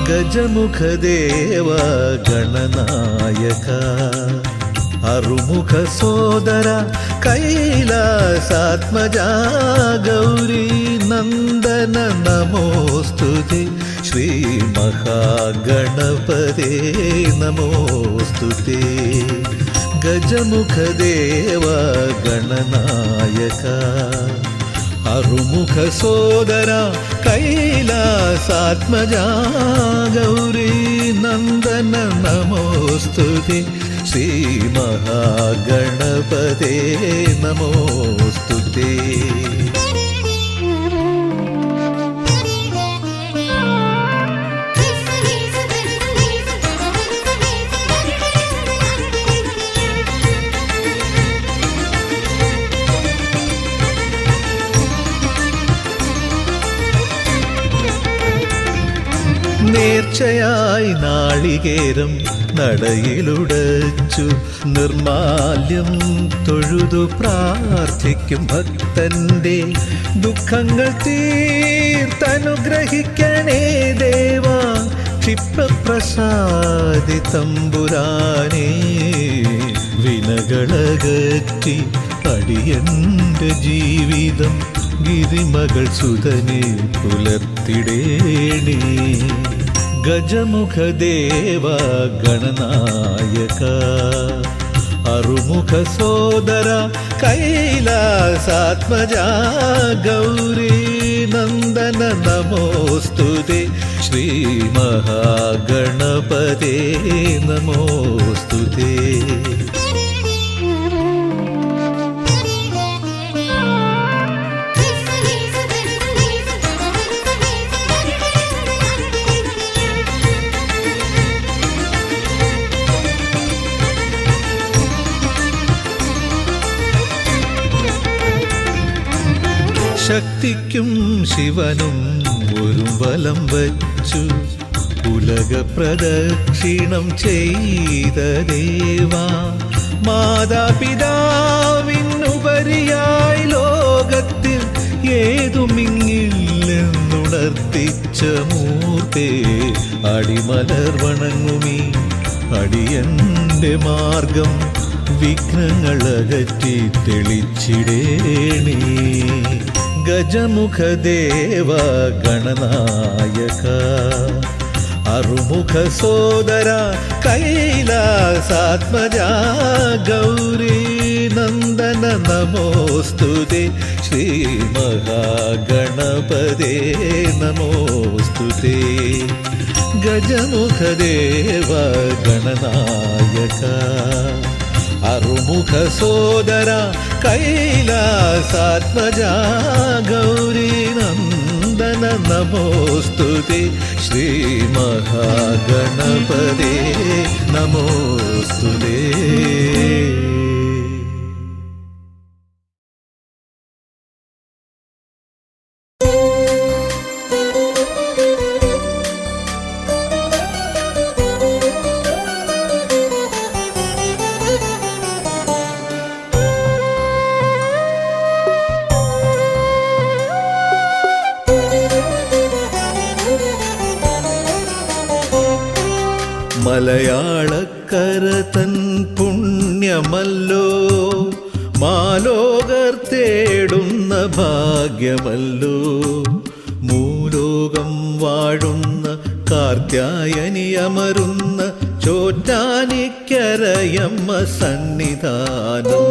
ഗജമുഖദേവ ഗണനായക അറുമുഖ സോദര കൈലാസാത്മജ ഗൗരി നന്ദന നമോസ്തുതി ശ്രീ മഹാഗണപതേ നമോസ്തുതി ഗജമുഖദേവ ഗണനായക അറുമുഖ സോദര കൈലാസാത്മജ ഗൗരി നന്ദന നമോസ്തുതി ശ്രീ മഹാഗണപതേ നമോസ്തുതേ നേർച്ചയായി നാളികേരം നടയിലുടച്ചു നിർമാല്യം തൊഴുതു പ്രാർത്ഥിക്കും ഭക്തന്റെ ദുഃഖങ്ങൾ തീർത്തനുഗ്രഹിക്കണേ ദേവ ക്ഷിപ്രപ്രസാദി തമ്പുരാനേ വിനകളകറ്റി അടിയന്റെ ജീവിതം ഗിരിമകൾ സുതനെ പുലർത്തിടേണേ ഗജമുഖദേവ ഗണനായക അറുമുഖ സോദര കൈലാസാത്മജ ഗൗരി നന്ദന നമോസ്തുതേ ശ്രീ മഹാഗണപതേ നമോസ്തുതേ ശക്തിക്കും ശിവനും ഒരു വലം വച്ചു ഉലക പ്രദക്ഷിണം ചെയ്ത ദേവാ മാതാപിതാവിനുപരിയായി ലോകത്തിൽ ഏതുമിങ്ങില്ലെന്നുണർത്തിച്ച മൂർത്തേ അടിമലർ വണങ്ങുമീ അടിയന്റെ മാർഗം വിഘ്നങ്ങളകറ്റി തെളിച്ചിടേണേ ഗജമുഖദേവ ഗണനായക അറുമുഖ സോദര കൈലാസാത്മജ ഗൗരി നന്ദന നമോസ്തുതേ ശ്രീ മഹാഗണപതേ നമോസ്തുതേ ഗജമുഖദേവ ഗണനായക അറുമുഖ സോദര കൈലാസാത്മജ ഗൗരി നന്ദന നമോസ്തുതേ ശ്രീ മഹാഗണപതേ നമോസ്തുതേ മലയാളക്കര തൻ പുണ്യമല്ലോ മാലോകർ തേടുന്ന ഭാഗ്യമല്ലോ മൂലോകം വാഴുന്ന കാർത്യായനി അമരുന്ന ചോറ്റാനിക്കരയമ്മ സന്നിധാനം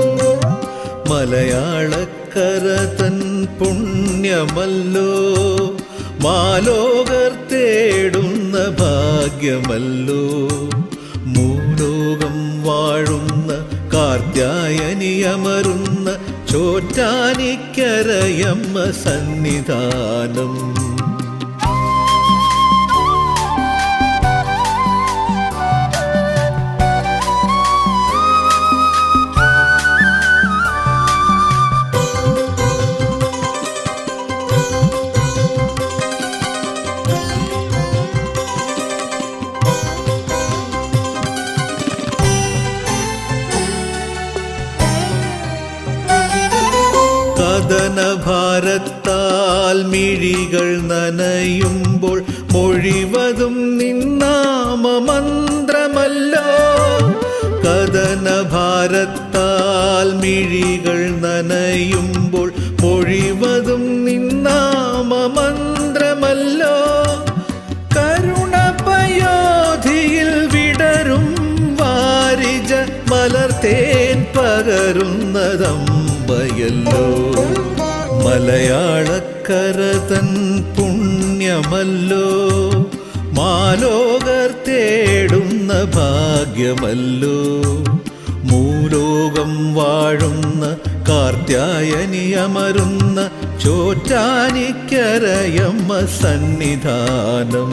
മലയാളക്കര തൻ പുണ്യമല്ലോ മാലോകർ തേടുന്ന ഭാഗ്യമല്ലോ മൂലോകം വാഴുന്ന കാർത്യായനി അമരുന്ന ചോറ്റാനിക്കരയമ്മ സന്നിധാനം കഥന ഭാരത്താൽ മിഴികൾ നനയുമ്പോൾ മൊഴിവതും നിന്നാമമന്ത്രമല്ലോ കഥനഭാരത്താൽ മിഴികൾ നനയുമ്പോൾ മൊഴിവതും നിന്നാമമന്ത്രമല്ലോ കരുണപയോധിയിൽ വിടരും വാരിജ മലർത്തേൻ പകരുന്നതമ്പയല്ലോ മലയാളക്കരതൻ പുണ്യമല്ലോ മാലോകർ തേടുന്ന ഭാഗ്യമല്ലോ മൂലോകം വാഴുന്ന കാർത്യായനി അമരുന്ന ചോറ്റാനിക്കരയമ്മ സന്നിധാനം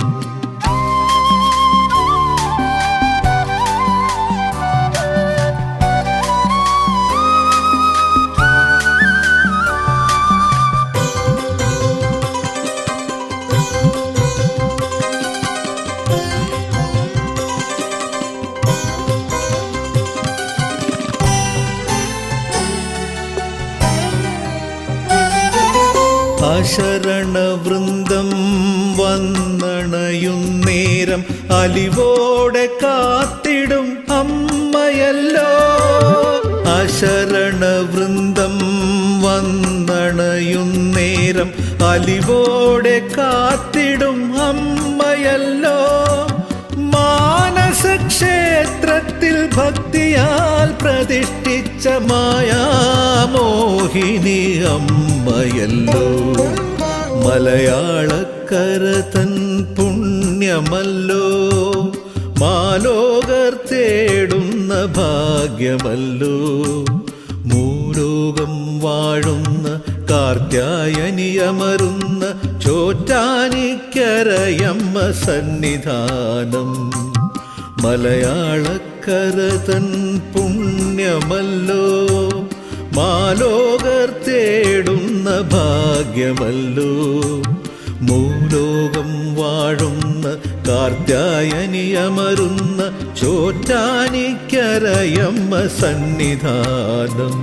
അശരണവൃന്ദം വന്നണയുന്നേരം അലിവോടെ കാത്തിടും അമ്മയല്ലോ അശരണവൃന്ദം വന്നണയുന്നേരം അലിവോടെ കാത്തിടും അമ്മയല്ലോ മാനസക്ഷേത്രത്തിൽ ഭക്തിയാൽ പ്രതിഷ്ഠിച്ച മായാമോഹിനി അമ്മയല്ലോ മലയാളക്കരതൻ പുണ്യമല്ലോ മാലോകർ തേടുന്ന ഭാഗ്യമല്ലോ മൂലോകം വാഴുന്ന കാർത്യായനി അമരുന്ന ചോറ്റാനിക്കരയമ്മ സന്നിധാനം മലയാളക്കരതൻ പുണ്യമല്ലോ മാലോകർ തേടുന്ന ഭാഗ്യമല്ലോ മൂലോകം വാഴുന്ന കാർത്യായനി അമരുന്ന ചോറ്റാനിക്കരയമ്മ സന്നിധാനം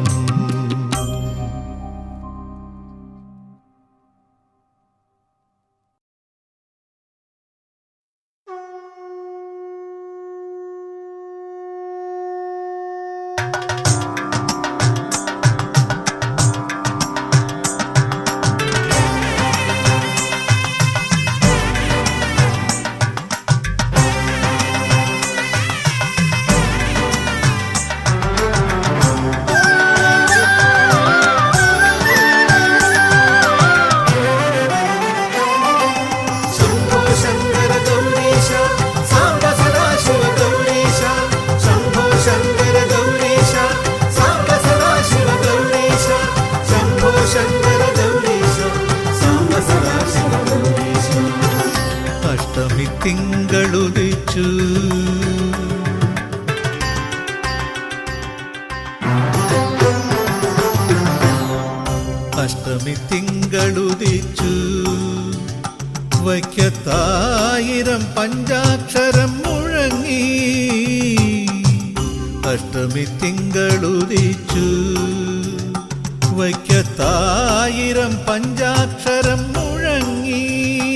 शम्भो शङ्कर गौरीश साम्ब सदाशिव गौरीश शम्भो शङ्कर गौरीश साम्ब सदाशिव गौरीश शम्भो शङ्कर गौरीश साम्ब सदाशिव गौरीश അഷ്ടമി തിങ്കളുദിച്ചു അഷ്ടമി തിങ്കളുദിച്ചു വയ്ക്കത്തായിരം പഞ്ചാക്ഷരം മുഴങ്ങി അഷ്ടമി തിങ്കളുദിച്ചു വയ്ക്കത്തായിരം പഞ്ചാക്ഷരം മുഴങ്ങി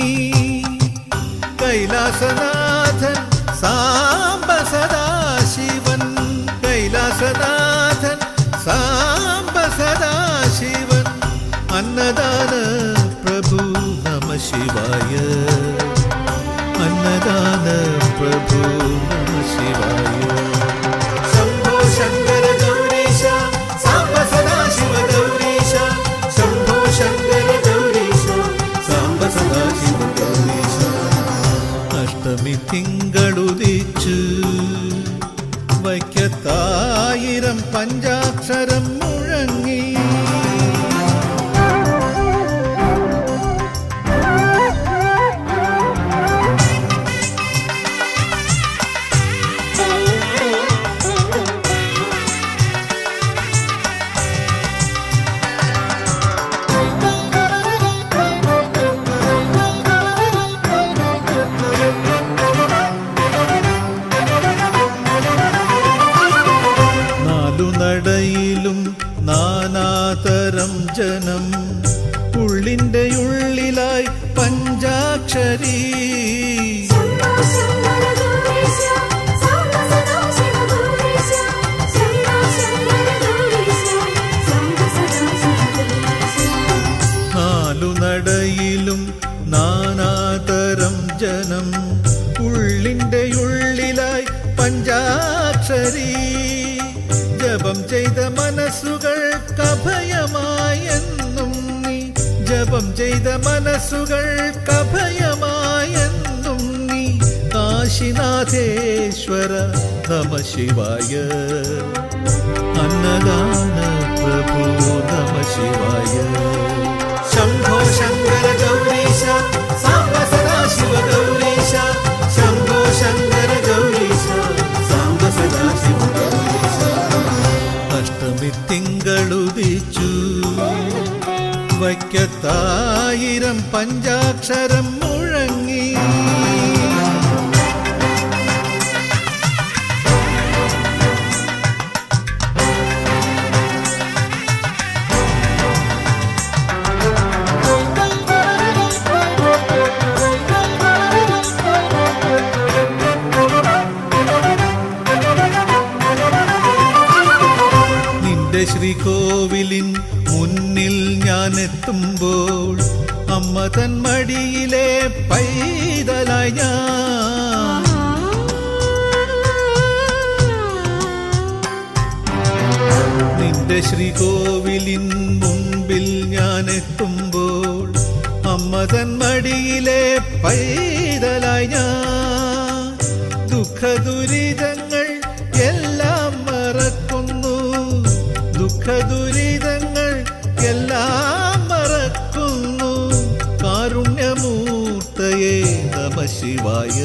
കൈലാസനാഥൻ സാംബ സദാശിവൻ കൈലാസനാഥൻ സാംബ സദാശിവൻ അന്നദാന പ്രഭു നമ ശിവായ അന്നദാന പ്രഭു നമ ശിവായ शम्भो शङ्कर गौरीश साम्ब सदाशिव गौरीश शम्भो शङ्कर गौरीश साम्ब सदाशिव गौरीश അഷ്ടമി തിങ്കളുദിച്ചു വയ്ക്കത്തായിരം പഞ്ചാക്ഷരം മുഴങ്ങി നാലു നടയിലും ഉള്ളിൻ്റെ ഉള്ളിലായി പഞ്ചാക്ഷരി ജപം ചെയ്ത മനസ്സുകൾ കഭയമായെന്നും നീ ജപം ചെയ്ത മനസ്സുകൾ കഭയമായെന്നും നീ കാശിനാഥേശ്വര നമ ശിവായ അന്നദാന പ്രഭു നമ ശിവായ शम्भो शङ्कर गौरीश साम्ब सदाशिव गौरीश शम्भो शङ्कर गौरीश साम्ब सदाशिव गौरीश അഷ്ടമി തിങ്കളുദിച്ചു വയ്ക്കത്തായിരം പഞ്ചാക്ഷരം മുഴങ്ങി നിന്റെ ശ്രീകോവിലിൻ മുന്നിൽ ഞാൻ എത്തുമ്പോൾ അമ്മ തൻ മടിയിലെ പൈതലായി ഞാൻ നിന്റെ ശ്രീകോവിലിൻ മുൻപിൽ ഞാൻ എത്തുമ്പോൾ അമ്മ തൻ മടിയിലെ പൈതലായി ഞാൻ ദുഃഖദുരിതങ്ങൾ എല്ലാം മറക്കുന്നു ദുഃഖദുരിതങ്ങൾ എല്ലാം മറക്കുന്നു കാരുണ്യമൂർത്തയെ നമ ശിവായ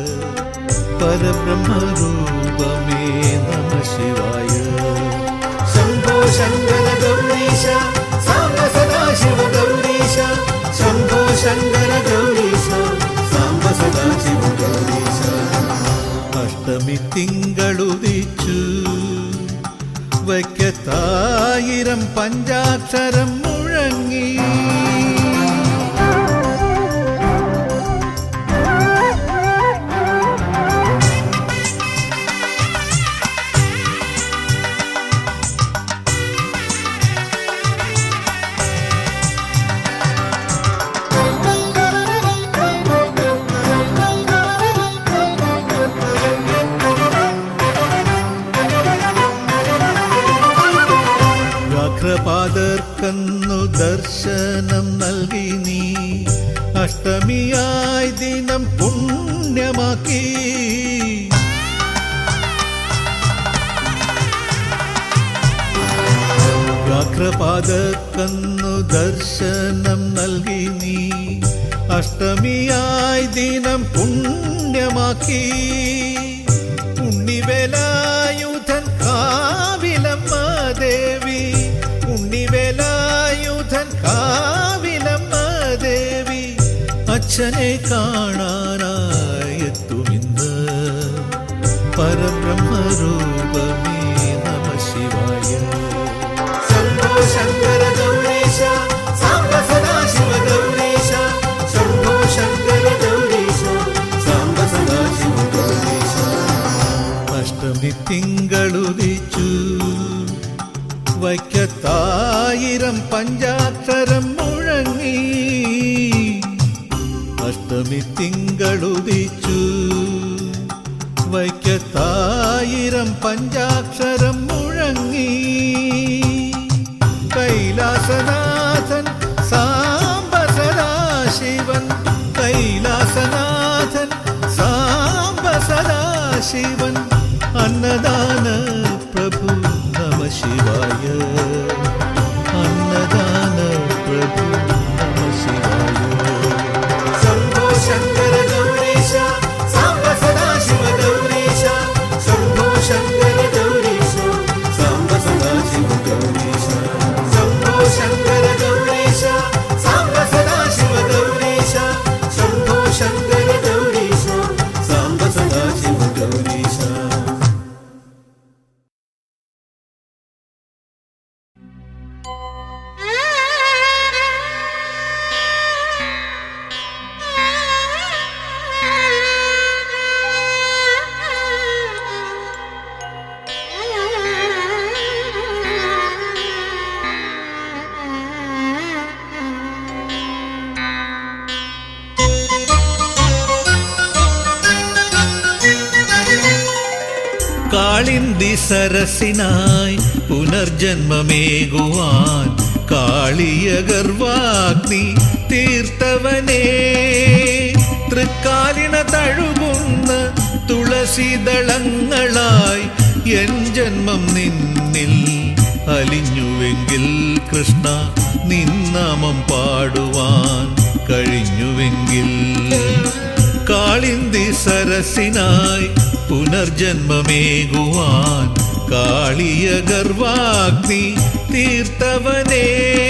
പരബ്രഹ്മരൂപമേ നമ ശിവായ शम्भो शङ्कर गौरीश साम्ब सदाशिव गौरीश शम्भो शङ्कर गौरीश साम्ब सदाशिव गौरीश അഷ്ടമി തിങ്കളുദിച്ചു വയ്ക്കത്തായിരം പഞ്ചാക്ഷരം മുഴങ്ങി വ്യാഘ്രപാദർക്കന്നു ദർശനം നൽകി നീ അഷ്ടമിയായി ദിനം പുണ്യമാക്കി വ്യാഘ്രപാദർക്കന്നു ദർശനം നൽകി നീ അഷ്ടമിയായി ദിനം പുണ്യമാക്കി ഉണ്ണിവേലായുധൻ കാവിലമ്മ ദേവി ഉണ്ണിവേലായുധൻ കാവിലമ്മ ദേവി അച്ഛനെ കാണാനായി എത്തുമിന്ന് പരബ്രഹ്മരൂപമേ നമ ശിവായ शम्भो शङ्कर गौरीश साम्ब सदाशिव गौरीश शम्भो शङ्कर गौरीश साम्ब सदाशिव गौरीश അഷ്ടമി തിങ്കളുദിച്ചു വയ്ക്കത്തായിരം പഞ്ചാക്ഷരം മുഴങ്ങി അഷ്ടമി തിങ്കളുദിച്ചു വയ്ക്കത്തായിരം പഞ്ചാക്ഷരം മുഴങ്ങി കൈലാസനാഥൻ സാംബ സദാശിവൻ കൈലാസനാഥൻ സാംബ സദാശിവൻ അന്നദാന പ്രഭു നമ ശിവായ അന്നദാന പ്രഭു നമ ശിവായ शम्भो शङ्कर गौरीश साम्ब सदाशिव गौरीश शम्भो शङ्कर गौरीश साम्ब सदाशिव गौरीश शम्भो शङ्कर गौरीश साम्ब सदाशिव गौरीश शम्भो शङ्कर गौरीश साम्ब सदाशिव गौरीश കാളിന്തി സരസിനായി പുനർജന്മമേകുവാൻ കാളിയ ഗർവാഗ്നി തീർത്തവനേ തൃക്കാലിണ തഴുകുന്ന തുളസിദളങ്ങളായി എൻ ജന്മം നിന്നിൽ അലിഞ്ഞുവെങ്കിൽ കൃഷ്ണ നിന്നാമം പാടുവാൻ കഴിഞ്ഞുവെങ്കിൽ കാളിന്തി സരസിനായി പുനർജന്മമേകുവാൻ കാളിയ ഗർവാഗ്നി തീർത്തവനേ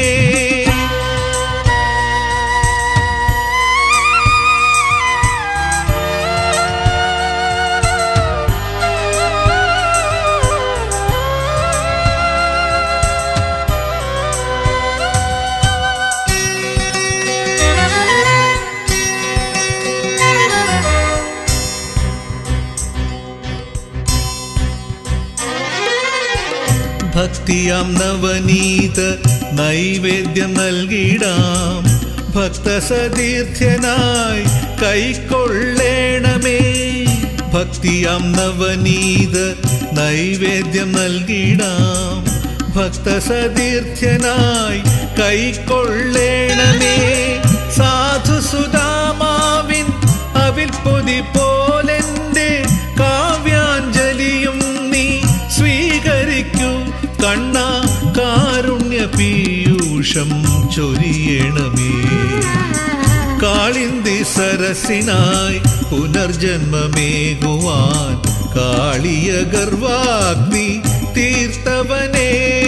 ഭക്തിയാം നവനീത നൈവേദ്യം നൽകിടാം ഭക്തസതീർത്ഥ്യനായി കൈക്കൊള്ളേണമേ ഭക്തിയാം നവനീത നൈവേദ്യം നൽകിടാം ഭക്തസതീർത്ഥ്യനായി കൈക്കൊള്ളേണമേ സാധു സുധാമാവിൻ അവിൽപ്പൊതി പോലെന്റെ കാവ്യാഞ്ജലിയും നീ സ്വീകരിക്കൂ കണ്ണ കാരുണ്യ പീയൂഷം ചൊരിയണമേ കാളിന്തി സരസിനായി പുനർജന്മമേകുവാൻ കാളിയ ഗർവാഗ്നി തീർത്തവനേ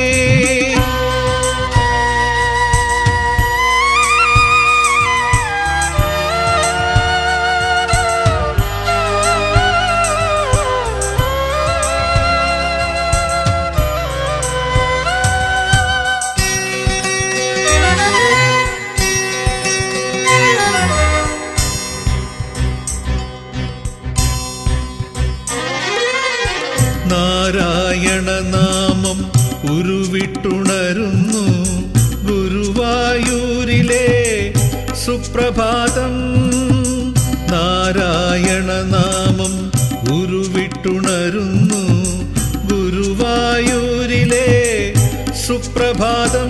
നാരായണ നാമം ഉരുവിട്ടുണരുന്നു ഗുരുവായൂരിലെ സുപ്രഭാതം നാരായണ നാമം ഉരുവിട്ടുണരുന്നു ഗുരുവായൂരിലെ സുപ്രഭാതം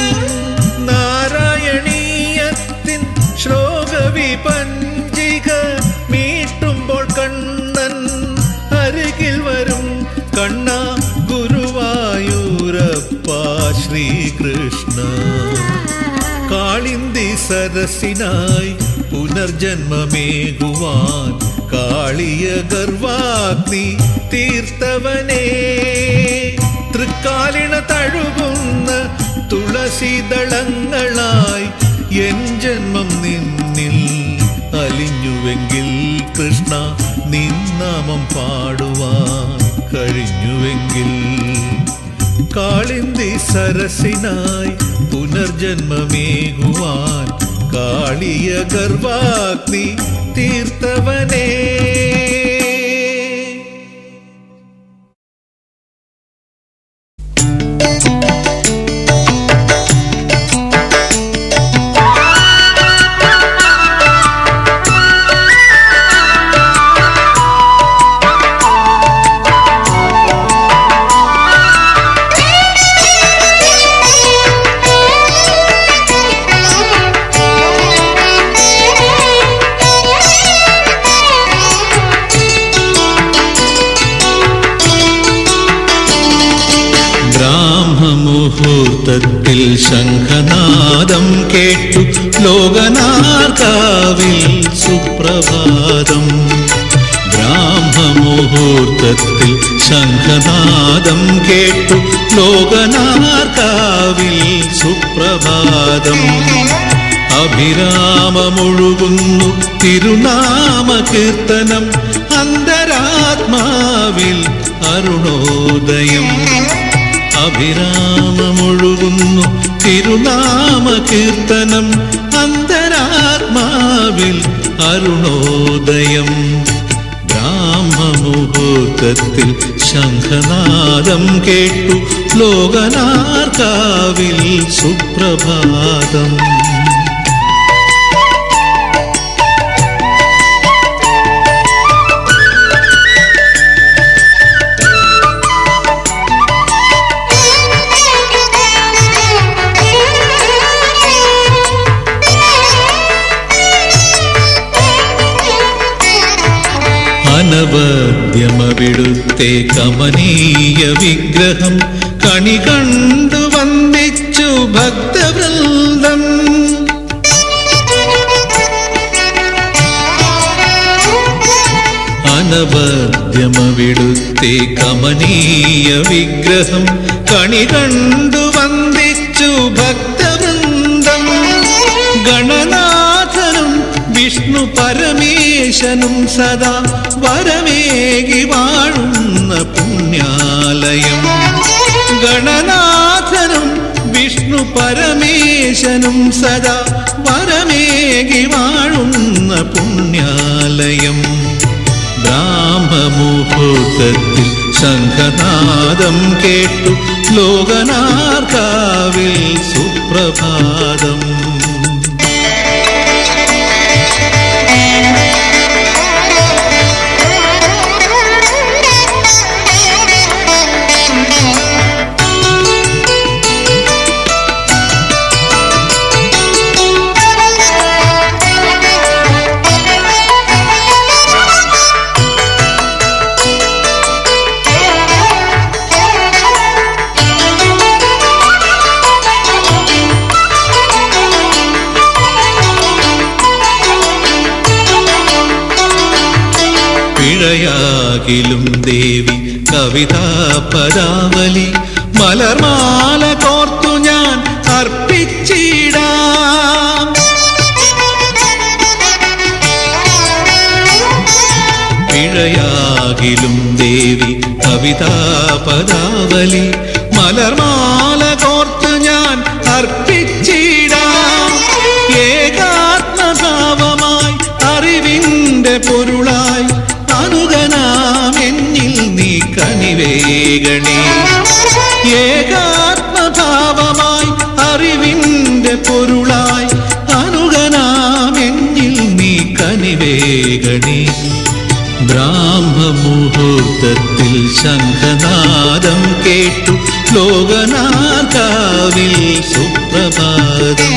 നാരായണീയത്തിൻ ശ്ലോകവിപഞ്ചിക മീട്ടുമ്പോൾ കണ്ണൻ അരികിൽ വരും കണ്ണ ഗുരുവായൂരപ്പ ശ്രീകൃഷ്ണ കാളിന്തി സരസിനായി പുനർജന്മമേകുവാൻ കാളിയ ഗർവാഗ്നി തീർത്തവനേ തൃക്കാലിണ തഴുകുന്ന തുളസിദളങ്ങളായി എൻ ജന്മം നിന്നിൽ അലിഞ്ഞുവെങ്കിൽ കൃഷ്ണ നിന്നാമം പാടുവാൻ കഴിഞ്ഞുവെങ്കിൽ കാളിന്തി സരസിനായി പുനർജന്മമേകുവാൻ കാളിയ ഗർവാഗ്നി തീർത്തവനേ ബ്രാഹ്മമുഹൂർത്തത്തിൽ ശംഖനാദം കേട്ടു ലോകനാർക്കാവിൽ സുപ്രഭാതം ബ്രാഹ്മമുഹൂർത്തത്തിൽ ശംഖനാദം കേട്ടു ലോകനാർക്കാവിൽ സുപ്രഭാതം അഭിരാമമൊഴുകുന്നു തിരുനാമ കീർത്തനം അന്തരാത്മാവിൽ അരുണോദയം അഭിരാമമൊഴുകുന്നു തിരുനാമ കീർത്തനം അന്തരാത്മാവിൽ അരുണോദയം ബ്രാഹ്മമുഹൂർത്തത്തിൽ ശംഖനാദം കേട്ടു ലോകനാർക്കാവിൽ സുപ്രഭാതം Thank അനവദ്യമവിടുത്തെ കമനീയ വിഗ്രഹം കണി കണ്ടു വന്ദിച്ചു ഭക്തവൃന്ദം അനവദ്യമവിടുത്തെ കമനീയ വിഗ്രഹം കണി കണ്ടു വന്ദിച്ചു ഭക്തവൃന്ദം ഗണനാഥനും വിഷ്ണു പരമേശനും സദാ വരമേകി വാഴുന്ന പുണ്യാലയം ഗണനാഥനും വിഷ്ണു പരമേശനും സദാ വരമേകി വാഴുന്ന പുണ്യാലയം ബ്രാഹ്മമുഹൂർത്തത്തിൽ ശംഖനാദം കേട്ടു ലോകനാർക്കാവിൽ സുപ്രഭാതം പിഴയാകിലും ദേവി കവിതാ പദാവലി മലർമാല കോർത്തു ഞാൻ അർപ്പിച്ചിടാം പിഴയാകിലും ദേവി കവിതാ പദാവലി മലർമാല കോർത്ത് ഞാൻ അർപ്പിച്ചിടാം ഏകാത്മഭാവമായി അറിവിന്റെ പൊരുളായി അനുഗനാം എന്നിൽ നീ കനിവേഗണേ ഏകാത്മഭാവമായി അറിവിന്റെ പൊരുളായി അനുഗനാം എന്നിൽ നീ കനിവേഗണേ ബ്രാഹ്മമുഹൂർത്തത്തിൽ ശംഖനാദം കേട്ടു ലോകനാകാവിൽ സുപ്രഭാതം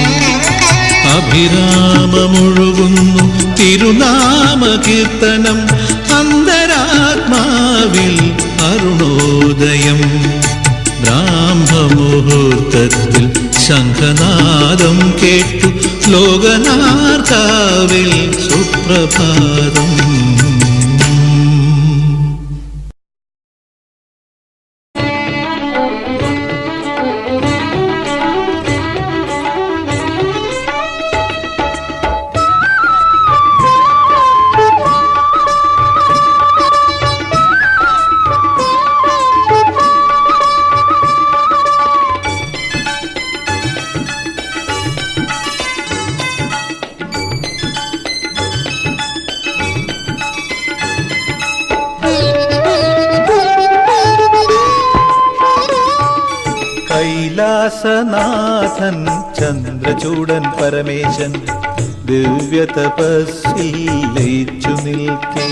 അഭിരാമമൊഴുകുന്നു തിരുനാമ കീർത്തനം അന്തരാത്മാവിൽ അരുണോദയം ബ്രാഹ്മമുഹൂർത്തത്തിൽ ശംഖനാദം കേട്ടു ലോകനാർക്കാവിൽ സുപ്രഭാതം കൈലാസനാഥൻ ചന്ദ്രചൂടൻ പരമേശൻ ദിവ്യ തപസ്സിൽ ലയിച്ചു നിൽക്കേ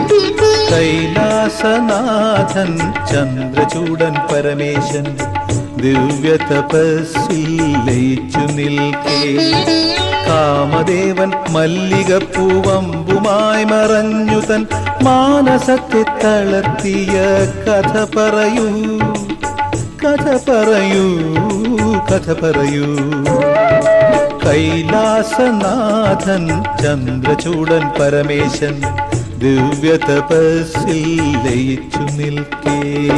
കൈലാസനാഥൻ ചന്ദ്രചൂടൻ പരമേശൻ ദിവ്യ തപസ്സിൽ ലയിച്ചു നിൽക്കേ കാമദേവൻ മല്ലികപ്പൂവമ്പുമായി മറഞ്ഞു തൻ മാനസത്തെ തളർത്തിയ കഥ പറയൂ കഥ പറയൂ കഥ പറയൂ കൈലാസനാഥൻ ചന്ദ്രചൂടൻ പരമേശൻ ദിവ്യ തപസ്സിൽ ലയിച്ചു നിൽക്കേ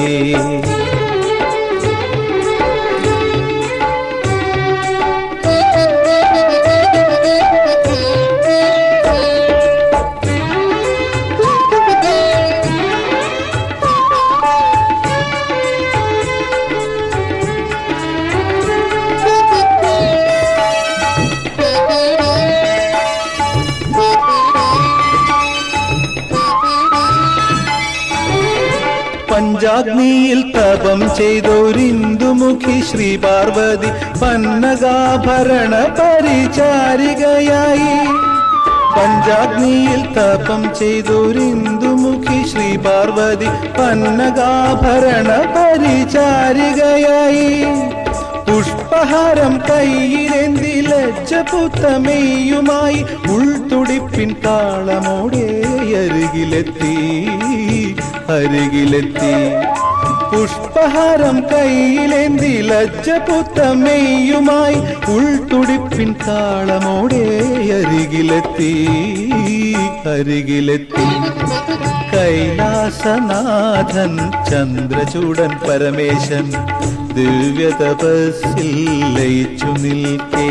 പഞ്ചാഗ്നിയിൽ തപം ചെയ്തൊരിന്ദുമുഖി ശ്രീ പാർവതി പന്നകാഭരണ പരിചാരികയായി പഞ്ചാഗ്നിയിൽ തപം ചെയ്തൊരിന്ദുമുഖി ശ്രീ പാർവതി പന്നകാഭരണ പരിചാരികയായി പുഷ്പഹാരം കയ്യിലെന്തി ലജ്ജപുത്തമേയുമായി ഉൾ ഉൾത്തുടിപ്പിൻ താളമോടെ അരികിലെത്തി അരികിലെത്തി പുഷ്പഹാരം കയ്യിലേന്തി ലജ്ജപുത്തമ്മയുമായി ഉൾത്തുടിപ്പിൻ താളമോടെ അരികിലെത്തി അരികിലെത്തി കൈലാസനാഥൻ ചന്ദ്രചൂടൻ പരമേശൻ ദിവ്യ തപസ്സിൽ ലയിച്ചു നിൽക്കേ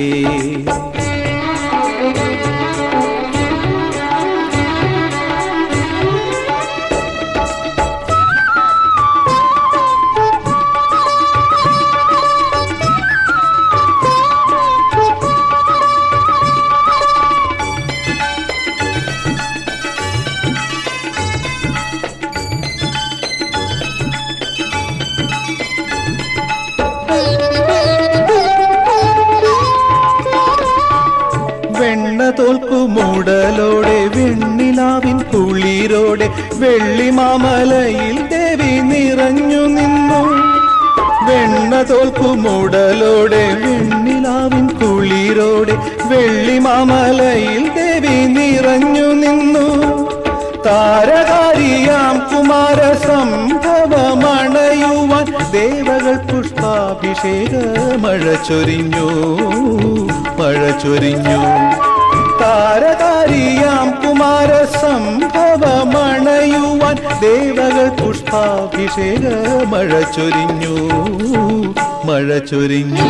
വെണ്ണ തോൽക്കു മൂടലോടെ വെണ്ണിലാവിൻ കുളിരോടെ വെള്ളിമാമലയിൽ ദേവി നിറഞ്ഞു നിന്നു വെണ്ണ തോൽക്കു മൂടലോടെ വെണ്ണിലാവിൻ കുളിരോടെ വെള്ളിമാമലയിൽ ദേവി നിറഞ്ഞു നിന്നു താരകാരിയാം കുമാര സംഭവമണയുവാൻ ദേവകൾ പുഷ്പാഭിഷേക മഴ ചൊരിഞ്ഞു മഴ ചൊരിഞ്ഞു താരകാരിയാം കുമാര സംഭവമണയുവാൻ ദേവകൾ പുഷ്പാഭിഷേക മഴ ചൊരിഞ്ഞു മഴ ചൊരിഞ്ഞു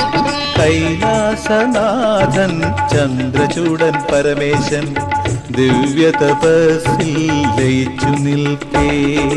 കൈലാസനാഥൻ ചന്ദ്രചൂടൻ പരമേശൻ ദിവ്യ തപസ്സിൽ ലയിച്ചു നിൽക്കേ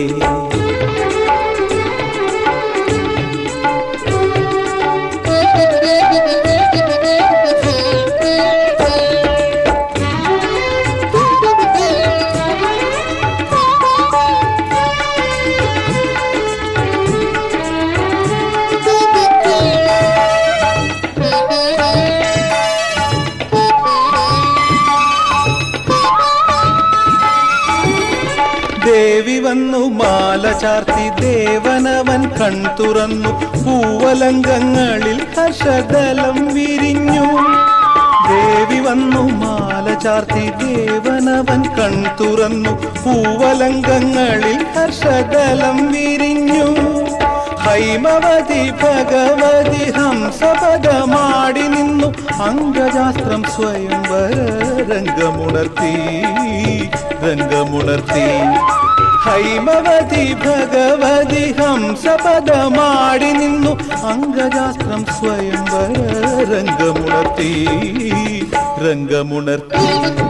ദേവി വന്നു മാല ചാർത്തി ദേവനവൻ കൺ തുറന്നു പൂവലങ്കങ്ങളിൽ ഹർഷദലം വിരിഞ്ഞു ദേവി വന്നു മാല ചാർത്തി ദേവനവൻ കൺ തുറന്നു പൂവലങ്കങ്ങളിൽ ഹർഷദലം വിരിഞ്ഞു ഹൈമവതി ഭഗവതി ഹംസപദമാടി നിന്നു അംഗശാസ്ത്രം സ്വയംവര രംഗമുണർത്തി രംഗമുണർത്തി ഹൈമവതി ഭഗവതി ഹംസപദമാടി നിന്നു അംഗശാസ്ത്രം സ്വയംവര രംഗമുണർത്തി രംഗമുണർത്തി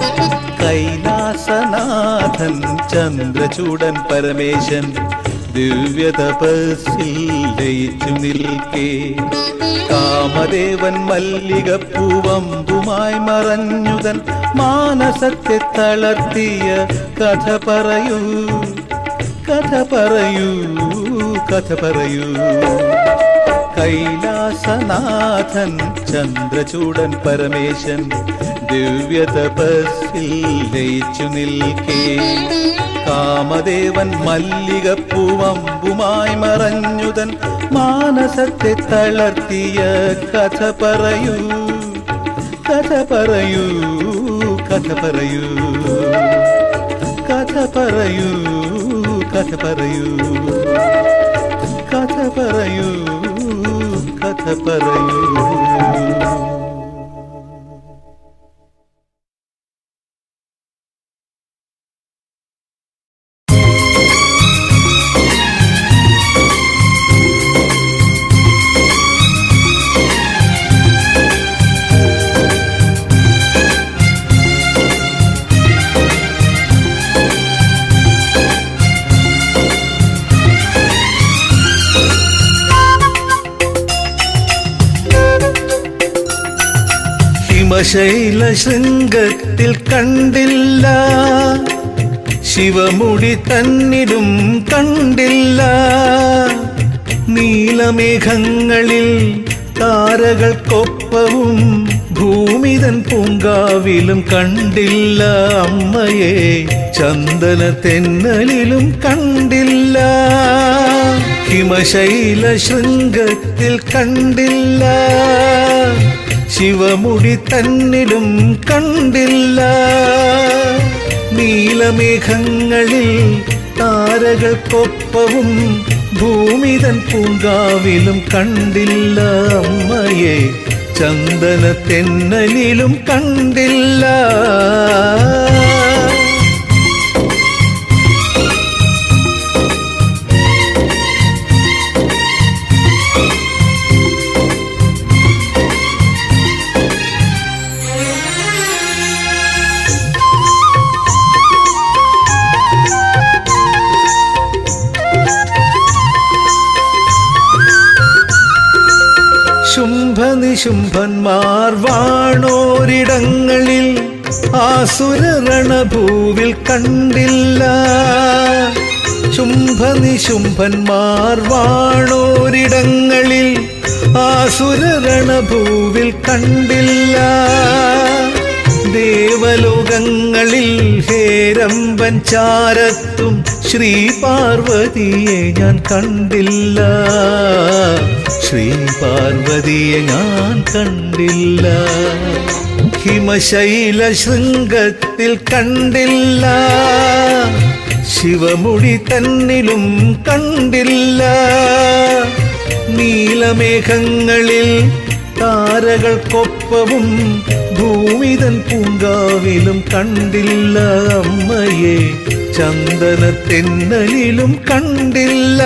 കൈലാസനാഥൻ ചന്ദ്രചൂടൻ പരമേശൻ ദിവ്യ തപസ്സിൽ ലയിച്ചു നിൽക്കേ കാമദേവൻ മല്ലികപ്പൂവമ്പുമായി മറഞ്ഞുതൻ മാനസത്തെ തളർത്തിയ കഥ പറയൂ കഥ പറയൂ കഥ പറയൂ കൈലാസനാഥൻ ചന്ദ്രചൂടൻ പരമേശൻ ദിവ്യ തപസ്സിൽ ലയിച്ചു നിൽക്കേ കാമദേവൻ മല്ലികപ്പൂവമ്പുമായി മറഞ്ഞുതൻ മാനസത്തെ തളർത്തിയ കഥ പറയൂ കഥ പറയൂ കഥ പറയൂ കഥ പറയൂ കഥ പറയൂ കഥ പറയൂ കഥ പറയൂ ഹിമശൈല ശൃംഗത്തിൽ കണ്ടില്ല ശിവമുടി തന്നിലും കണ്ടില്ല നീലമേഘങ്ങളിൽ താരകൾക്കൊപ്പവും ഭൂമിതൻ പൂങ്കാവിലും കണ്ടില്ല അമ്മയെ ചന്ദന തെന്നലിലും കണ്ടില്ല ഹിമശൈല ശൃംഗത്തിൽ കണ്ടില്ല ശിവമുടി തന്നിലും കണ്ടില്ല നീലമേഘങ്ങളിൽ താരകൾക്കൊപ്പവും ഭൂമിതൻ പൂങ്കാവിലും കണ്ടില്ല അമ്മയെ ചന്ദന തെന്നലിലും കണ്ടില്ല ശുംഭനിശുംഭന്മാർ വാണോരിടങ്ങളിൽ ആസുര രണഭൂവിൽ കണ്ടില്ല ശുംഭനിശുംഭന്മാർ വാണോരിടങ്ങളിൽ ആസുര രണഭൂവിൽ കണ്ടില്ല ദേവലോകങ്ങളിൽ ഹേരമ്പൻ ചാരത്തും ശ്രീ പാർവതിയെ ഞാൻ കണ്ടില്ല ശ്രീ പാർവതിയെ ഞാൻ കണ്ടില്ല ഹിമശൈല ശൃംഗത്തിൽ കണ്ടില്ല ശിവമുടി തന്നിലും കണ്ടില്ല നീലമേഘങ്ങളിൽ താരകൾക്കൊപ്പവും ഭൂമിതൻ പൂങ്കാവിലും കണ്ടില്ല അമ്മയെ ചന്ദന തെന്നലിലും കണ്ടില്ല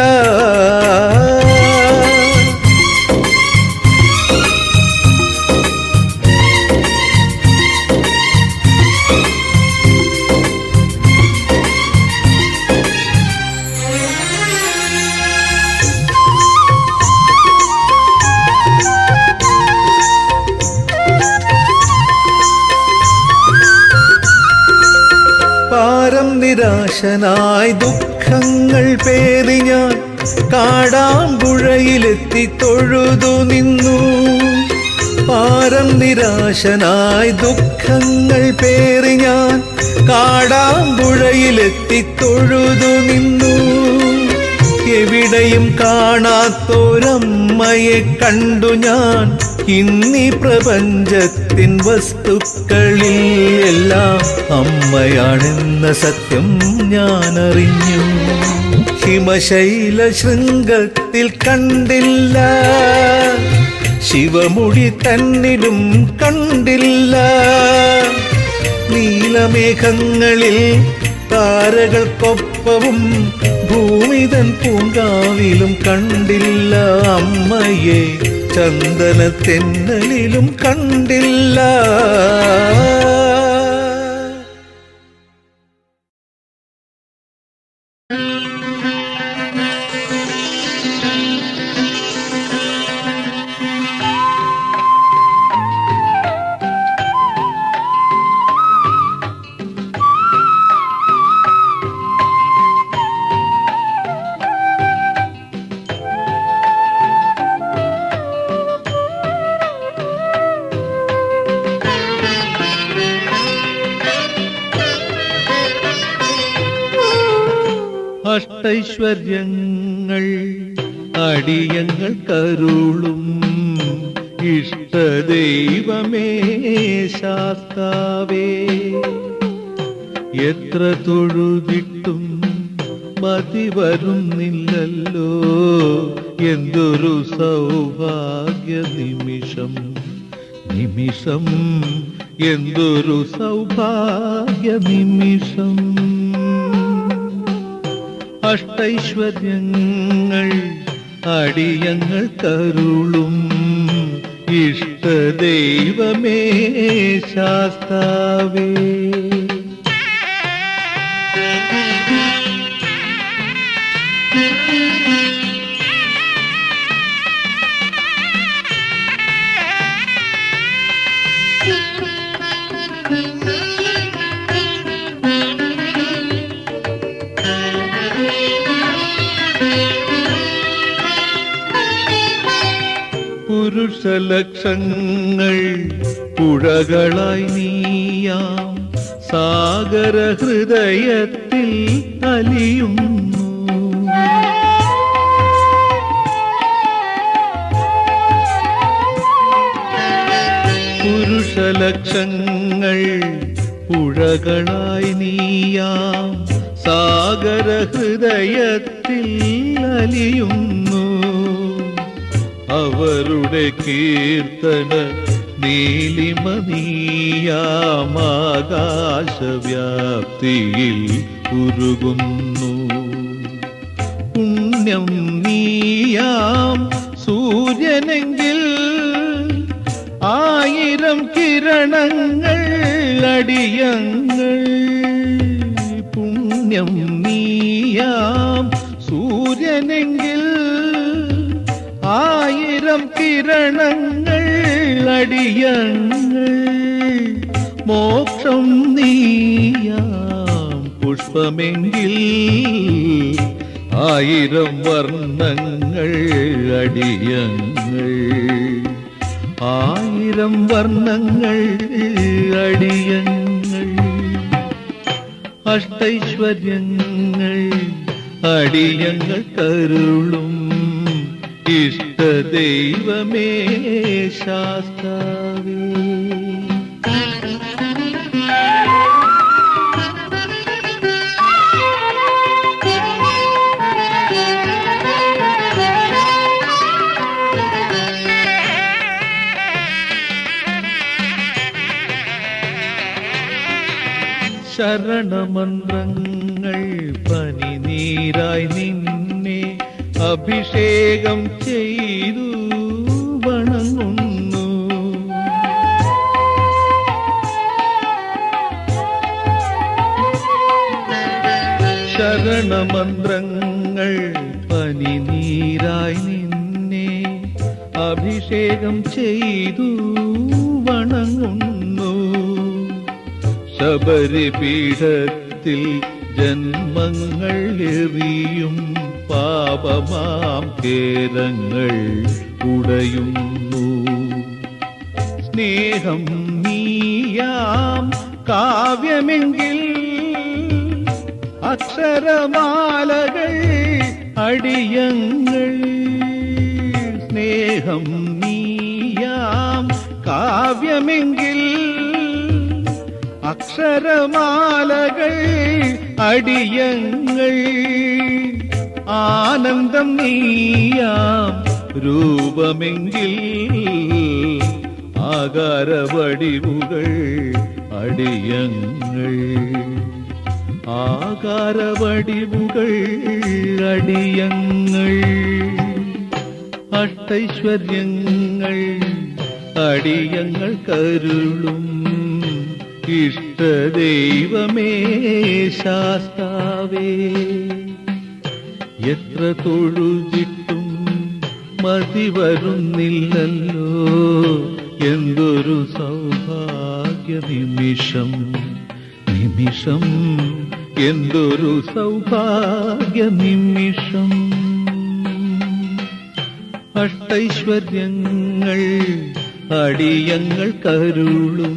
പാരം നിരാശനായി ദുഃഖങ്ങൾ പേറി ഞാൻ കാടാമ്പുഴയിലെത്തി തൊഴുതു നിന്നു പാരം നിരാശനായി ദുഃഖങ്ങൾ പേറി ഞാൻ കാടാമ്പുഴയിലെത്തി തൊഴുതു നിന്നു എവിടെയും കാണാത്തൊരമ്മയെ കണ്ടു ഞാൻ ഇന്നീ പ്രപഞ്ചത്തിൻ വസ്തുക്കളിൽ എല്ലാം അമ്മയാണെന്ന സത്യം ഞാൻ അറിഞ്ഞു ഹിമശൈല ശൃംഗത്തിൽ കണ്ടില്ല ശിവമുടി തന്നിലും കണ്ടില്ല നീലമേഘങ്ങളിൽ താരകൾക്കൊപ്പവും ഭൂമിതൻ പൂങ്കാവിലും കണ്ടില്ല അമ്മയെ ചന്ദന തെന്നലിലും കണ്ടില്ല അഷ്ടൈശ്വര്യങ്ങൾ അടിയങ്ങൾ കരുളും ഇഷ്ടദൈവമേ ശാസ്താവേ എത്ര തൊഴുതിട്ടും മതി വരുന്നില്ലല്ലോ എന്തൊരു സൗഭാഗ്യ നിമിഷം നിമിഷം എന്തൊരു സൗഭാഗ്യ നിമിഷം അഷ്ടൈശ്വര്യങ്ങൾ അടിയങ്ങൾ കരുളും ഇഷ്ടദൈവമേ ശാസ്താവേ പുരുഷലക്ഷങ്ങൾ പുഴകളായി നീയാം സാഗര ഹൃദയത്തിൽ അലിയുന്നു പുരുഷലക്ഷങ്ങൾ പുഴകളായി നീയാം സാഗര ഹൃദയത്തിൽ അലിയുന്നു അവരുടെ കീർത്തന നീലിമനീയാമാകാശവ്യാപ്തിയിൽ ഉരുകുന്നു പുണ്യം നീയാം സൂര്യനെങ്കിൽ ആയിരം കിരണങ്ങൾ അടിയങ്ങൾ പുണ്യം നീയാം സൂര്യനെങ്കിൽ ആയിരം കിരണങ്ങൾ അടിയങ്ങൾ മോക്ഷം നീയാം പുഷ്പമെങ്കിൽ ആയിരം വർണ്ണങ്ങൾ അടിയങ്ങൾ ആയിരം വർണ്ണങ്ങൾ അടിയങ്ങൾ അഷ്ടൈശ്വര്യങ്ങൾ അടിയങ്ങൾ കരുളും ഇഷ്ട ദൈവമേ ശാസ്താവേ ശരണമന്ത്രങ്ങൾ പനിനീരായി നിന്നെ അഭിഷേകം ചെയ്തു വണങ്ങുന്നു ശരണമന്ത്രങ്ങൾ പനിനീരായി നിന്നെ അഭിഷേകം ചെയ്തു വണങ്ങുന്നു ശബരിപീഠത്തിൽ ജന്മങ്ങൾ എറിയും പാപമാം കേരങ്ങൾ ഉടയുന്നു സ്നേഹം നീയാം കാവ്യമെങ്കിൽ അക്ഷരമാലകൾ അടിയങ്ങൾ സ്നേഹം നീയാം കാവ്യമെങ്കിൽ അക്ഷരമാലകൾ അടിയങ്ങൾ ആനന്ദം നീയാം രൂപമെങ്കിൽ ആകാരവടിവുകൾ അടിയങ്ങൾ ആകാരവടിവുകൾ അടിയങ്ങൾ അഷ്ടൈശ്വര്യങ്ങൾ അടിയങ്ങൾ കരുളും ഇഷ്ടദൈവമേ ശാസ്താവേ എത്ര തൊഴുതിട്ടും മതി വരുന്നില്ലല്ലോ എന്തൊരു സൗഭാഗ്യ നിമിഷം നിമിഷം എന്തൊരു സൗഭാഗ്യ നിമിഷം അഷ്ടൈശ്വര്യങ്ങൾ അടിയങ്ങൾ കരുളും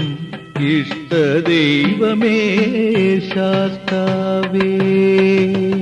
ഇഷ്ടദൈവമേ ശാസ്താവേ